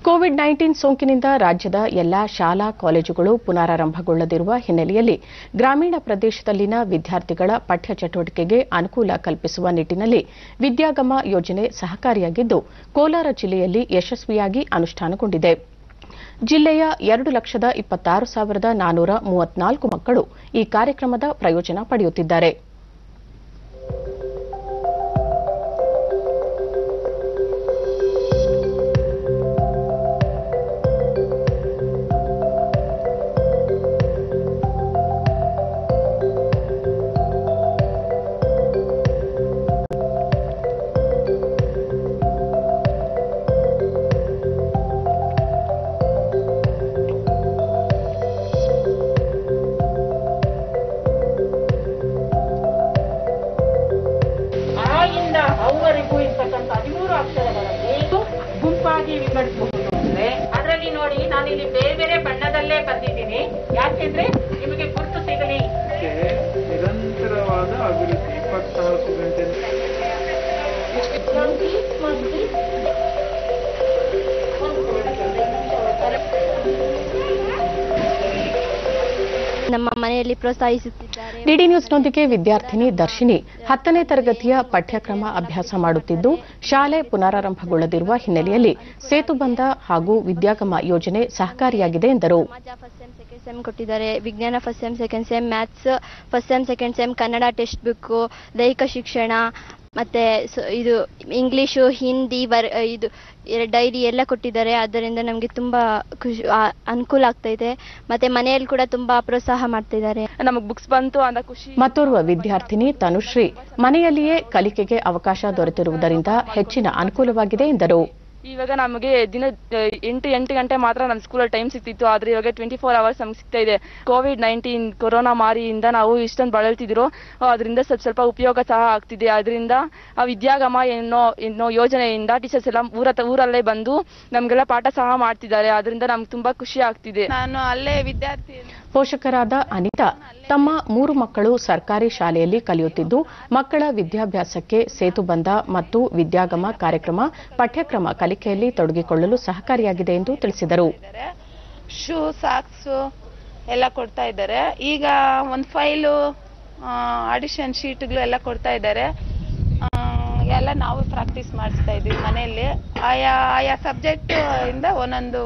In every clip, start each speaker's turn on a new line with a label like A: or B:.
A: Covid nineteen ಸೋಂಕಿನಿಂದ ರಾಜ್ಯದ ಎಲ್ಲಾ ಶಾಲಾ ಕಾಲೇಜುಗಳು ಪುನರಾರಂಭಗೊಳ್ಳದಿರುವ ಹಿನ್ನೆಲೆಯಲ್ಲಿ ಗ್ರಾಮೀಣ ಪ್ರದೇಶದಲ್ಲಿನ ವಿದ್ಯಾರ್ಥಿಗಳ ಪಠ್ಯ ಚಟುವಟಿಕೆಗೆ ಅನುಕೂಲ ಕಲ್ಪಿಸುವ ನಿಟ್ಟಿನಲ್ಲಿ ವಿದ್ಯಾಗಮ ಯೋಜನೆ ಸಹಕಾರಿಯಾಗಿದ್ದು ಕೋಲಾರ ಜಿಲ್ಲೆಯಲ್ಲಿ ಯಶಸ್ವಿಯಾಗಿ ಅನುಷ್ಠಾನಗೊಂಡಿದೆ ಜಿಲ್ಲೆಯ ಎರಡು ಲಕ್ಷದ ಇಪ್ಪತ್ತಾರು ಸಾವಿರದ ನಾನೂರ ಮೂವತ್ನಾಲ್ಕು ಮಕ್ಕಳು ಈ ಕಾರ್ಯಕ್ರಮದ ಪ್ರಯೋಜನ ಪಡೆಯುತ್ತಿದ್ದಾರೆ
B: ಆ ಇಂದ ಅವ್ವರೆಗೂ ಇರ್ತಕ್ಕಂಥ ಹದಿಮೂರು ಅಕ್ಷರಗಳಲ್ಲಿ ಗುಂಪಾಗಿ ವಿಂಗಡಿಸಬಹುದು ಅಂದ್ರೆ ಅದರಲ್ಲಿ ನೋಡಿ ನಾನು ಇಲ್ಲಿ ಬೇರೆ ಬೇರೆ ಬಣ್ಣದಲ್ಲೇ ಬಂದಿದ್ದೀನಿ ಯಾಕೆಂದ್ರೆ ನಿಮಗೆ ಗುರುತು ಸಿಗಲಿ
C: ಕ್ಕೆ ನಿರಂತರವಾದ ಅಭಿವೃದ್ಧಿ ಇಪ್ಪತ್ನಾಲ್ಕು ಗಂಟೆ
D: ನಮ್ಮ ಮನೆಯಲ್ಲಿ ಪ್ರೋತ್ಸಾಹಿಸುತ್ತಿದ್ದಾರೆ
A: ಡಿಡಿ ನ್ಯೂಸ್ನೊಂದಿಗೆ ವಿದ್ಯಾರ್ಥಿನಿ ದರ್ಶಿನಿ ಹತ್ತನೇ ತರಗತಿಯ ಪಠ್ಯಕ್ರಮ ಅಭ್ಯಾಸ ಮಾಡುತ್ತಿದ್ದು ಶಾಲೆ ಪುನರಾರಂಭಗೊಳ್ಳದಿರುವ ಹಿನ್ನೆಲೆಯಲ್ಲಿ ಸೇತುಬಂಧ ಹಾಗೂ ವಿದ್ಯಾಗಮ ಯೋಜನೆ ಸಹಕಾರಿಯಾಗಿದೆ ಎಂದರು
D: ಸಮಾಜ ಫಸ್ಟ್ ಸೆಮ್ ಸೆಕೆಂಡ್ ಸೆಮ್ ಕೊಟ್ಟಿದ್ದಾರೆ ವಿಜ್ಞಾನ first sem second sem maths first sem second sem Kannada textbook ದೈಹಿಕ ಶಿಕ್ಷಣ ಮತ್ತೆ ಸ- ಇದು ಇಂಗ್ಲಿಷು ಹಿಂದಿ ಬರ್ ಇದು ಡೈರಿ ಎಲ್ಲ ಕೊಟ್ಟಿದ್ದಾರೆ ಆದ್ದರಿಂದ ನಮಗೆ ತುಂಬಾ ಖುಷಿ ಆ- ಅನುಕೂಲ ಆಗ್ತಾ ಇದೆ ಮತ್ತೆ ಮನೆಯಲ್ಲಿ ಕೂಡ ತುಂಬಾ ಪ್ರೋತ್ಸಾಹ ಮಾಡ್ತಾ ಇದ್ದಾರೆ
E: ನಮಗ್ ಬುಕ್ಸ್ ಬಂತು ಅಂತ ಖುಷಿ
A: ಮತ್ತೋರ್ವ ವಿದ್ಯಾರ್ಥಿನಿ ತನುಶ್ರೀ ಮನೆಯಲ್ಲಿಯೇ ಕಲಿಕೆಗೆ ಅವಕಾಶ ದೊರೆತಿರುವುದರಿಂದ ಹೆಚ್ಚಿನ ಅನುಕೂಲವಾಗಿದೆ ಎಂದರು
E: ಇವಾಗ ನಮಗೆ ದಿನ ಆ, ಎಂಟು ಎಂಟು ಗಂಟೆ ಮಾತ್ರ ನಮ್ಮ ಸ್ಕೂಲಲ್ಲಿ ಟೈಮ್ ಸಿಗ್ತಿತ್ತು ಆದ್ರೆ ಇವಾಗ ಟ್ವೆಂಟಿ ಫೋರ್ ಅವರ್ಸ್ ನಮ್ಗೆ ಸಿಗ್ತಾ ಇದೆ ಕೋವಿಡ್ ನೈನ್ಟೀನ್ ಕೊರೋನಾ ಮಾರಿಯಿಂದ ನಾವು ಇಷ್ಟೊಂದು ಬಳಲ್ತಿದ್ರು ಅದರಿಂದ ಸ್ವಲ್ಪ ಸ್ವಲ್ಪ ಉಪಯೋಗ ಸಹ ಆಗ್ತಿದೆ ಅದರಿಂದ ಆ ವಿದ್ಯಾಗಮ ಎನ್ನೋ ಎನ್ನೋ ಯೋಜನೆಯಿಂದ ಟೀಚರ್ಸ್ ಎಲ್ಲ ಊರ ಊರಲ್ಲೇ ಬಂದು ನಮ್ಗೆಲ್ಲ ಪಾಠ ಸಹ ಮಾಡ್ತಿದ್ದಾರೆ ಅದರಿಂದ ನಮ್ಗೆ ತುಂಬಾ ಖುಷಿ ಆಗ್ತಿದೆ
B: ನಾನು ಅಲ್ಲೇ ವಿದ್ಯಾರ್ಥಿ
A: ಪೋಷಕರಾದ ಅನಿತಾ ತಮ್ಮ ಮೂರು ಮಕ್ಕಳು ಸರ್ಕಾರಿ ಶಾಲೆಯಲ್ಲಿ ಕಲಿಯುತ್ತಿದ್ದು ಮಕ್ಕಳ ವಿದ್ಯಾಭ್ಯಾಸಕ್ಕೆ ಸೇತುಬಂಧ ಮತ್ತು ವಿದ್ಯಾಗಮ ಕಾರ್ಯಕ್ರಮ ಪಠ್ಯಕ್ರಮ ಕಲಿಕೆಯಲ್ಲಿ ತೊಡಗಿಕೊಳ್ಳಲು ಸಹಕಾರಿಯಾಗಿದೆ ಎಂದು ತಿಳಿಸಿದರು
B: ಶೂ ಸಾಕ್ಸು ಎಲ್ಲ ಕೊಡ್ತಾ ಇದ್ದಾರೆ ಈಗ ಒಂದು ಫೈಲು ಆಡಿಷನ್ ಶೀಟ್ಗಳು ಎಲ್ಲ ಕೊಡ್ತಾ ಇದ್ದಾರೆ ಆ, ಎಲ್ಲ ನಾವು ಪ್ರಾಕ್ಟೀಸ್ ಮಾಡಿಸ್ತಾ ಇದ್ವಿ ಮನೆಯಲ್ಲಿ ಆಯಾ ಆಯಾ ಸಬ್ಜೆಕ್ಟ್ ಇಂದ ಒಂದೊಂದು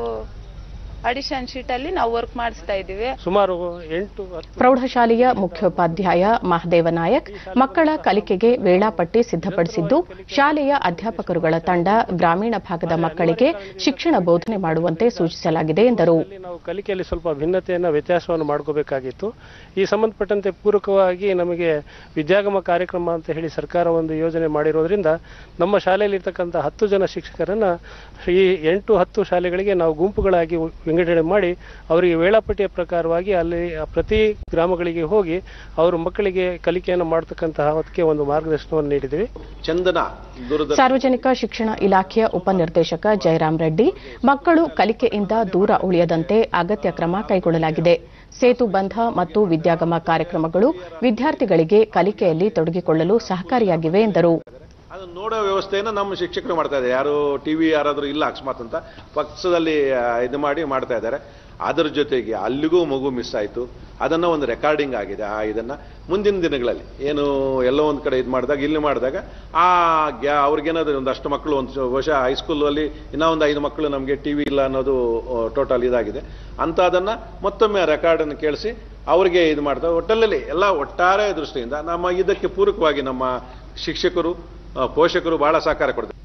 B: ಆಡಿಷನ್ ಶೀಟಲ್ಲಿ ನಾವು ವರ್ಕ್ ಮಾಡಿಸ್ತಾ ಇದ್ದೀವಿ
C: ಸುಮಾರು ಎಂಟು ಹತ್ತು
A: ಪ್ರೌಢಶಾಲೆಯ ಮುಖ್ಯೋಪಾಧ್ಯಾಯ ಮಹದೇವ ನಾಯಕ್ ಮಕ್ಕಳ ಕಲಿಕೆಗೆ ವೇಳಾಪಟ್ಟಿ ಸಿದ್ಧಪಡಿಸಿದ್ದು ಶಾಲೆಯ ಅಧ್ಯಾಪಕರುಗಳ ತಂಡ ಗ್ರಾಮೀಣ ಭಾಗದ ಮಕ್ಕಳಿಗೆ ಶಿಕ್ಷಣ ಬೋಧನೆ ಮಾಡುವಂತೆ ಸೂಚಿಸಲಾಗಿದೆ ಎಂದರು
F: ಇಲ್ಲಿ ನಾವು ಕಲಿಕೆಯಲ್ಲಿ ಸ್ವಲ್ಪ ಭಿನ್ನತೆಯನ್ನು ವ್ಯತ್ಯಾಸವನ್ನು ಮಾಡ್ಕೋಬೇಕಾಗಿತ್ತು ಈ ಸಂಬಂಧಪಟ್ಟಂತೆ ಪೂರಕವಾಗಿ ನಮಗೆ ವಿದ್ಯಾಗಮ ಕಾರ್ಯಕ್ರಮ ಅಂತ ಹೇಳಿ ಸರ್ಕಾರ ಒಂದು ಯೋಜನೆ ಮಾಡಿರೋದ್ರಿಂದ ನಮ್ಮ ಶಾಲೆಯಲ್ಲಿ ಇರ್ತಕ್ಕಂಥ ಹತ್ತು ಜನ ಶಿಕ್ಷಕರನ್ನ ಈ ಎಂಟು ಹತ್ತು ಶಾಲೆಗಳಿಗೆ ನಾವು ಗುಂಪುಗಳಾಗಿ ವಿಂಗಡಣೆ ಮಾಡಿ ಅವರಿಗೆ ವೇಳಾಪಟ್ಟಿಯ ಪ್ರಕಾರವಾಗಿ ಅಲ್ಲಿ ಆ ಪ್ರತಿ ಗ್ರಾಮಗಳಿಗೆ ಹೋಗಿ ಅವರು ಮಕ್ಕಳಿಗೆ ಕಲಿಕೆಯನ್ನು ಮಾಡತಕ್ಕಂತಹ ಅದಕ್ಕೆ ಒಂದು ಮಾರ್ಗದರ್ಶನವನ್ನು ನೀಡಿದ್ದೀವಿ
G: ಚಂದನ ದೂರದ
A: ಸಾರ್ವಜನಿಕ ಶಿಕ್ಷಣ ಇಲಾಖೆಯ ಉಪನಿರ್ದೇಶಕ ಜಯರಾಮ್ ರೆಡ್ಡಿ ಮಕ್ಕಳು ಕಲಿಕೆಯಿಂದ ದೂರ ಉಳಿಯದಂತೆ ಅಗತ್ಯ ಕ್ರಮ ಕೈಗೊಳ್ಳಲಾಗಿದೆ ಸೇತು ಬಂಧ ಮತ್ತು ವಿದ್ಯಾಗಮ ಕಾರ್ಯಕ್ರಮಗಳು ವಿದ್ಯಾರ್ಥಿಗಳಿಗೆ ಕಲಿಕೆಯಲ್ಲಿ ತೊಡಗಿಕೊಳ್ಳಲು ಸಹಕಾರಿಯಾಗಿವೆ ಎಂದರು
G: ಅದು ನೋಡೋ ವ್ಯವಸ್ಥೆಯನ್ನು ನಮ್ಮ ಶಿಕ್ಷಕರು ಮಾಡ್ತಾ ಇದ್ದಾರೆ ಯಾರು ಟಿ ವಿ ಯಾರಾದರೂ ಇಲ್ಲ ಅಕಸ್ಮಾತ್ ಅಂತ ಪಕ್ಷದಲ್ಲಿ ಆ, ಇದು ಮಾಡಿ ಮಾಡ್ತಾ ಇದ್ದಾರೆ ಅದರ ಜೊತೆಗೆ ಅಲ್ಲಿಗೂ ಮಗು ಮಿಸ್ ಆಯಿತು ಅದನ್ನು ಒಂದು ರೆಕಾರ್ಡಿಂಗ್ ಆಗಿದೆ ಆ ಇದನ್ನು ಮುಂದಿನ ದಿನಗಳಲ್ಲಿ ಏನು ಎಲ್ಲೋ ಒಂದು ಕಡೆ ಇದು ಮಾಡಿದಾಗ ಇಲ್ಲಿ ಮಾಡಿದಾಗ ಆ ಗ್ಯಾ ಅವ್ರಿಗೇನಾದ್ರು ಒಂದಷ್ಟು ಮಕ್ಕಳು ಒಂದು ಬಹುಶಃ ಹೈಸ್ಕೂಲಲ್ಲಿ ಇನ್ನೂ ಒಂದು ಐದು ಮಕ್ಕಳು ನಮಗೆ ಟಿ ವಿ ಇಲ್ಲ ಅನ್ನೋದು ಟೋಟಲ್ ಇದಾಗಿದೆ ಅಂಥದನ್ನು ಮತ್ತೊಮ್ಮೆ ರೆಕಾರ್ಡನ್ನು ಕೇಳಿಸಿ ಅವರಿಗೆ ಇದು ಮಾಡ್ತಾರೆ ಒಟ್ಟಲ್ಲಿ ಎಲ್ಲ ಒಟ್ಟಾರೆ ದೃಷ್ಟಿಯಿಂದ ನಮ್ಮ ಇದಕ್ಕೆ ಪೂರಕವಾಗಿ ನಮ್ಮ ಶಿಕ್ಷಕರು ಆ, ಪೋಷಕರು ಬಹಳ ಸಹಕಾರ ಕೊಡ್ತಾರೆ